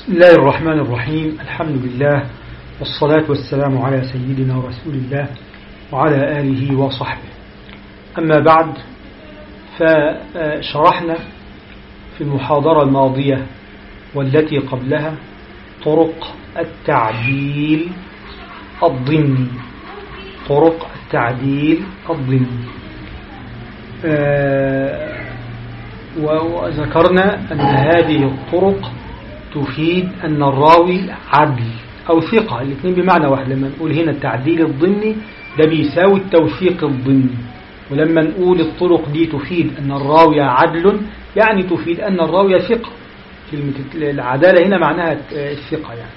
بسم الله الرحمن الرحيم الحمد لله والصلاة والسلام على سيدنا رسول الله وعلى آله وصحبه أما بعد فشرحنا في المحاضرة الماضية والتي قبلها طرق التعديل الضمني طرق التعديل الضمني وذكرنا أن هذه الطرق تفيد أن الراوي عدل أو ثقة الاثنين بمعنى واحد لما نقول هنا التعديل الضمني ده بيساوي التوثيق الضمني ولما نقول الطرق دي تفيد أن الراوي عدل يعني تفيد أن الراوي ثقة كلمة العدالة هنا معناها الثقة يعني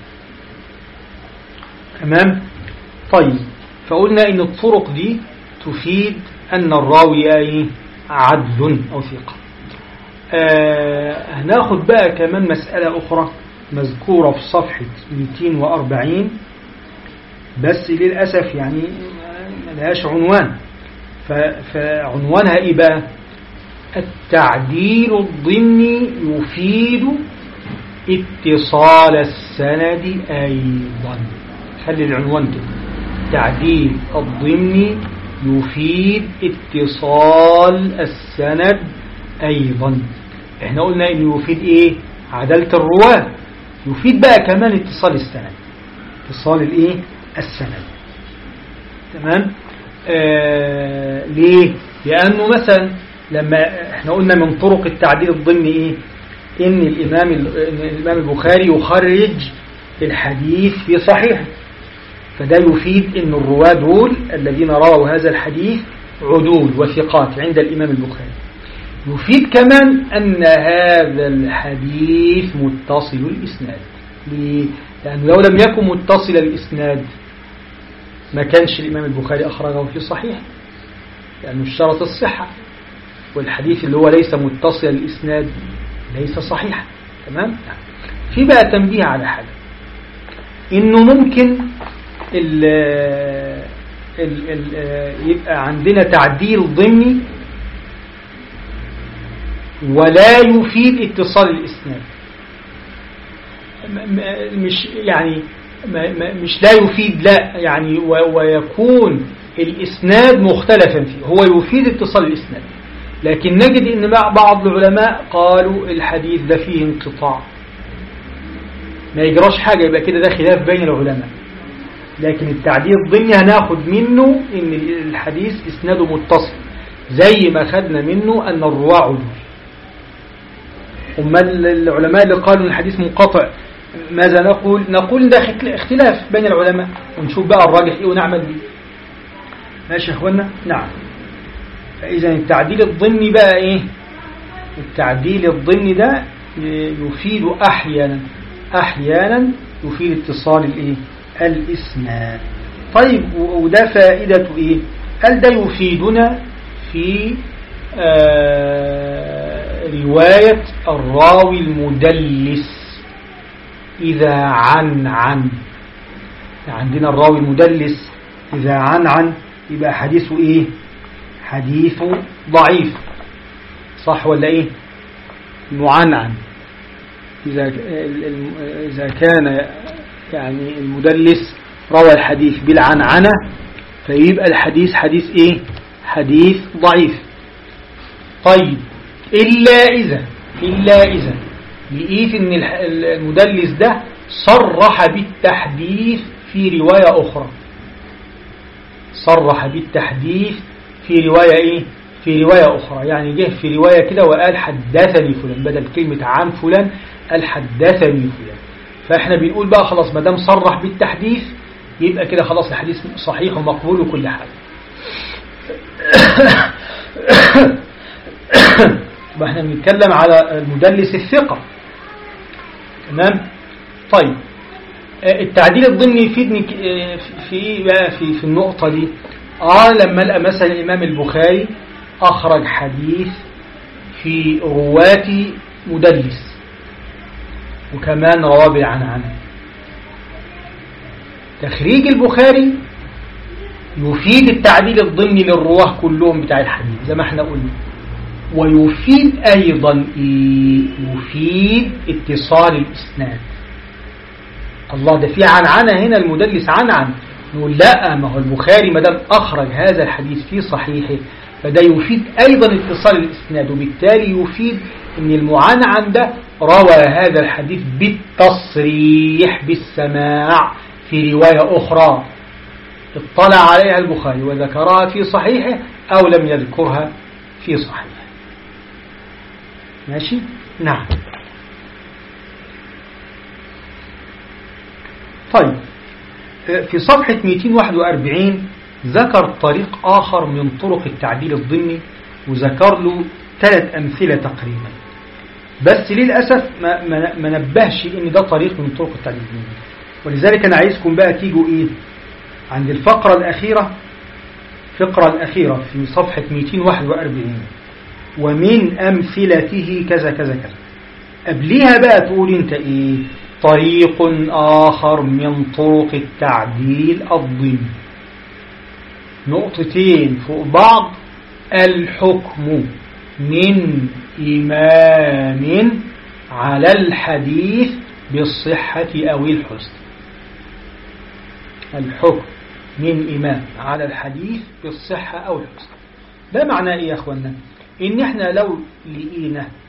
تمام طيب فقلنا أن الطرق دي تفيد أن الراوي عدل أو ثقة آه هناخد بقى كمان مسألة أخرى مذكورة في صفحة 240 بس للأسف يعني ملهاش عنوان فعنوانها إيه بقى التعديل الضمني يفيد اتصال السند أيضا خلي العنوان كده التعديل الضمني يفيد اتصال السند أيضا احنا قلنا انه يفيد ايه عدالة الرواة يفيد بقى كمان اتصال السند اتصال الايه السند تمام آه ليه لانه مثلا لما احنا قلنا من طرق التعديل الضمني ايه ان الامام إن الامام البخاري يخرج الحديث في صحيح فده يفيد ان الرواه دول الذين رووا هذا الحديث عدول وثقات عند الامام البخاري يفيد كمان أن هذا الحديث متصل الإسناد ليه؟ لأنه لو لم يكن متصل الإسناد ما كانش الإمام البخاري أخرجه في صحيح لأنه اشترط الصحة والحديث اللي هو ليس متصل الإسناد ليس صحيح تمام في بقى تنبيه على حاجة إنه ممكن ال ال ال يبقى عندنا تعديل ضمني ولا يفيد اتصال الإسناد مش يعني مش لا يفيد لا يعني ويكون الإسناد مختلفا فيه هو يفيد اتصال الإسناد لكن نجد ان بعض العلماء قالوا الحديث ده فيه انقطاع ما يجراش حاجة يبقى كده ده خلاف بين العلماء لكن التعديل الضمني هناخد منه ان الحديث اسناده متصل زي ما خدنا منه ان الرواة عدول أما العلماء اللي قالوا الحديث منقطع ماذا نقول نقول ده اختلاف بين العلماء ونشوف بقى الراجح ايه ونعمل بيه ماشي يا اخوانا نعم فاذا التعديل الضمني بقى ايه التعديل الضمني ده يفيد احيانا احيانا يفيد اتصال الايه الاسناد طيب وده فائدته ايه قال ده يفيدنا في آه رواية الراوي المدلس إذا عن عن عندنا الراوي المدلس إذا عن عن يبقى حديثه إيه حديثه ضعيف صح ولا إيه معنعن إذا إذا كان يعني المدلس روى الحديث بالعنعنة فيبقى الحديث حديث إيه حديث ضعيف طيب إلا إذا إلا إذا لقيت إن المدلس ده صرح بالتحديث في رواية أخرى صرح بالتحديث في رواية إيه في رواية أخرى يعني جه في رواية كده وقال حدثني فلان بدل كلمة عن فلان قال حدثني فلان فإحنا بنقول بقى خلاص ما دام صرح بالتحديث يبقى كده خلاص الحديث صحيح ومقبول وكل حاجة يبقى احنا بنتكلم على المدلس الثقة تمام طيب التعديل الضمني يفيدني في ايه بقى في في النقطة دي اه لما القى مثلا الامام البخاري اخرج حديث في رواة مدلس وكمان رواه بالعنعنة تخريج البخاري يفيد التعديل الضمني للرواه كلهم بتاع الحديث زي ما احنا قلنا ويفيد أيضا إيه؟ يفيد اتصال الإسناد الله ده في عنعنة هنا المدلس عنعن نقول لا ما هو البخاري ما دام أخرج هذا الحديث في صحيحه فده يفيد أيضا اتصال الإسناد وبالتالي يفيد أن المعنعن ده روى هذا الحديث بالتصريح بالسماع في رواية أخرى اطلع عليها البخاري وذكرها في صحيحه أو لم يذكرها في صحيحه ماشي نعم طيب في صفحة 241 ذكر طريق آخر من طرق التعديل الضمني وذكر له ثلاث أمثلة تقريبا بس للأسف ما, ما, ما نبهش إن ده طريق من طرق التعديل الضمني ولذلك أنا عايزكم بقى تيجوا إيه عند الفقرة الأخيرة الفقرة الأخيرة في صفحة 241 ومن أمثلته كذا كذا كذا قبليها بقى تقول انت ايه طريق آخر من طرق التعديل الضمني نقطتين فوق بعض الحكم من إمام على الحديث بالصحة أو الحسن الحكم من إمام على الحديث بالصحة أو الحسن ده معناه إيه يا أخوانا إن إحنا لو لقينا